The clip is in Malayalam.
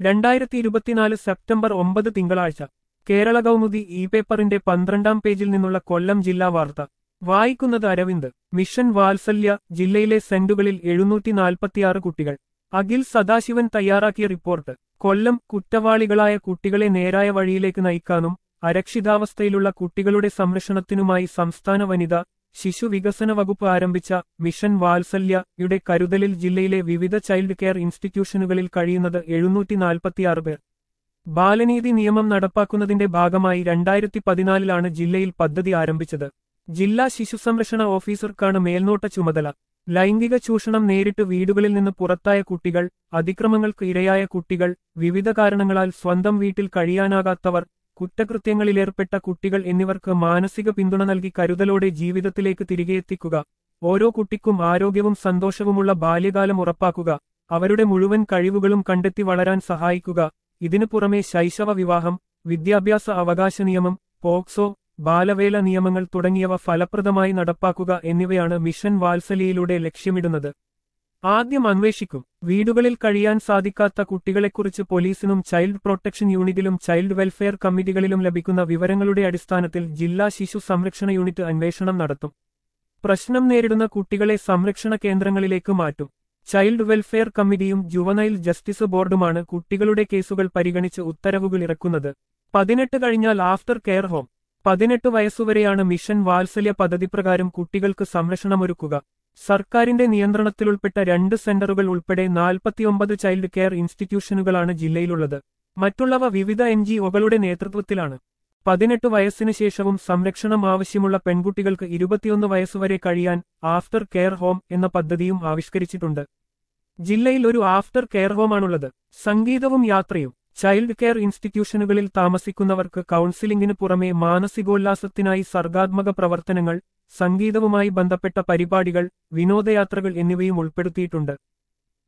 രണ്ടായിരത്തി ഇരുപത്തിനാല് സെപ്റ്റംബർ ഒമ്പത് തിങ്കളാഴ്ച കേരള കൗമുദി ഇ പേപ്പറിന്റെ പന്ത്രണ്ടാം പേജിൽ നിന്നുള്ള കൊല്ലം ജില്ലാ വാർത്ത വായിക്കുന്നത് അരവിന്ദ് മിഷൻ വാത്സല്യ ജില്ലയിലെ സെന്റുകളിൽ എഴുന്നൂറ്റി നാൽപ്പത്തിയാറ് കുട്ടികൾ അഖിൽ സദാശിവൻ തയ്യാറാക്കിയ റിപ്പോർട്ട് കൊല്ലം കുറ്റവാളികളായ കുട്ടികളെ നേരായ വഴിയിലേക്ക് നയിക്കാനും അരക്ഷിതാവസ്ഥയിലുള്ള കുട്ടികളുടെ സംരക്ഷണത്തിനുമായി സംസ്ഥാന വനിത ശിശു വികസന വകുപ്പ് ആരംഭിച്ച മിഷൻ വാത്സല്യയുടെ കരുതലിൽ ജില്ലയിലെ വിവിധ ചൈൽഡ് കെയർ ഇൻസ്റ്റിറ്റ്യൂഷനുകളിൽ കഴിയുന്നത് എഴുന്നൂറ്റി നാൽപ്പത്തിയാറ് പേർ ബാലനീതി നിയമം നടപ്പാക്കുന്നതിന്റെ ഭാഗമായി രണ്ടായിരത്തി പതിനാലിലാണ് ജില്ലയിൽ പദ്ധതി ആരംഭിച്ചത് ജില്ലാ ശിശുസംരക്ഷണ ഓഫീസർക്കാണ് മേൽനോട്ട ചുമതല ലൈംഗിക ചൂഷണം നേരിട്ട് വീടുകളിൽ നിന്ന് പുറത്തായ കുട്ടികൾ അതിക്രമങ്ങൾക്ക് ഇരയായ കുട്ടികൾ വിവിധ കാരണങ്ങളാൽ സ്വന്തം വീട്ടിൽ കഴിയാനാകാത്തവർ കുറ്റകൃത്യങ്ങളിലേർപ്പെട്ട കുട്ടികൾ എന്നിവർക്ക് മാനസിക പിന്തുണ നൽകി കരുതലോടെ ജീവിതത്തിലേക്ക് തിരികെ എത്തിക്കുക ഓരോ കുട്ടിക്കും ആരോഗ്യവും സന്തോഷവുമുള്ള ബാല്യകാലം ഉറപ്പാക്കുക അവരുടെ മുഴുവൻ കഴിവുകളും കണ്ടെത്തി വളരാൻ സഹായിക്കുക ഇതിനു പുറമെ ശൈശവ വിവാഹം വിദ്യാഭ്യാസ അവകാശ നിയമം പോക്സോ ബാലവേല നിയമങ്ങൾ തുടങ്ങിയവ ഫലപ്രദമായി നടപ്പാക്കുക എന്നിവയാണ് മിഷൻ വാത്സല്യയിലൂടെ ലക്ഷ്യമിടുന്നത് ആദ്യം അന്വേഷിക്കും വീടുകളിൽ കഴിയാൻ സാധിക്കാത്ത കുട്ടികളെക്കുറിച്ച് പോലീസിനും ചൈൽഡ് പ്രൊട്ടക്ഷൻ യൂണിറ്റിലും ചൈൽഡ് വെൽഫെയർ കമ്മിറ്റികളിലും ലഭിക്കുന്ന വിവരങ്ങളുടെ അടിസ്ഥാനത്തിൽ ജില്ലാ ശിശു സംരക്ഷണ യൂണിറ്റ് അന്വേഷണം നടത്തും പ്രശ്നം നേരിടുന്ന കുട്ടികളെ സംരക്ഷണ കേന്ദ്രങ്ങളിലേക്ക് മാറ്റും ചൈൽഡ് വെൽഫെയർ കമ്മിറ്റിയും ജുവനൈൽ ജസ്റ്റിസ് ബോർഡുമാണ് കുട്ടികളുടെ കേസുകൾ പരിഗണിച്ച് ഉത്തരവുകൾ ഇറക്കുന്നത് പതിനെട്ട് കഴിഞ്ഞാൽ ആഫ്റ്റർ കെയർ ഹോം പതിനെട്ട് വയസ്സുവരെയാണ് മിഷൻ വാത്സല്യ പദ്ധതി പ്രകാരം കുട്ടികൾക്ക് സംരക്ഷണമൊരുക്കുക സർക്കാരിന്റെ നിയന്ത്രണത്തിലുൾപ്പെട്ട രണ്ട് സെന്ററുകൾ ഉൾപ്പെടെ നാൽപ്പത്തിയൊമ്പത് ചൈൽഡ് കെയർ ഇൻസ്റ്റിറ്റ്യൂഷനുകളാണ് ജില്ലയിലുള്ളത് മറ്റുള്ളവ വിവിധ എൻ ജിഒകളുടെ നേതൃത്വത്തിലാണ് പതിനെട്ട് വയസ്സിന് ശേഷവും സംരക്ഷണം ആവശ്യമുള്ള പെൺകുട്ടികൾക്ക് ഇരുപത്തിയൊന്ന് വയസ്സുവരെ കഴിയാൻ ആഫ്റ്റർ കെയർ ഹോം എന്ന പദ്ധതിയും ആവിഷ്കരിച്ചിട്ടുണ്ട് ജില്ലയിൽ ഒരു ആഫ്റ്റർ കെയർ ഹോമാണുള്ളത് സംഗീതവും യാത്രയും ചൈൽഡ് കെയർ ഇൻസ്റ്റിറ്റ്യൂഷനുകളിൽ താമസിക്കുന്നവർക്ക് കൗൺസിലിംഗിന് പുറമെ മാനസികോല്ലാസത്തിനായി സർഗാത്മക പ്രവർത്തനങ്ങൾ സംഗീതവുമായി ബന്ധപ്പെട്ട പരിപാടികൾ വിനോദയാത്രകൾ എന്നിവയും ഉൾപ്പെടുത്തിയിട്ടുണ്ട്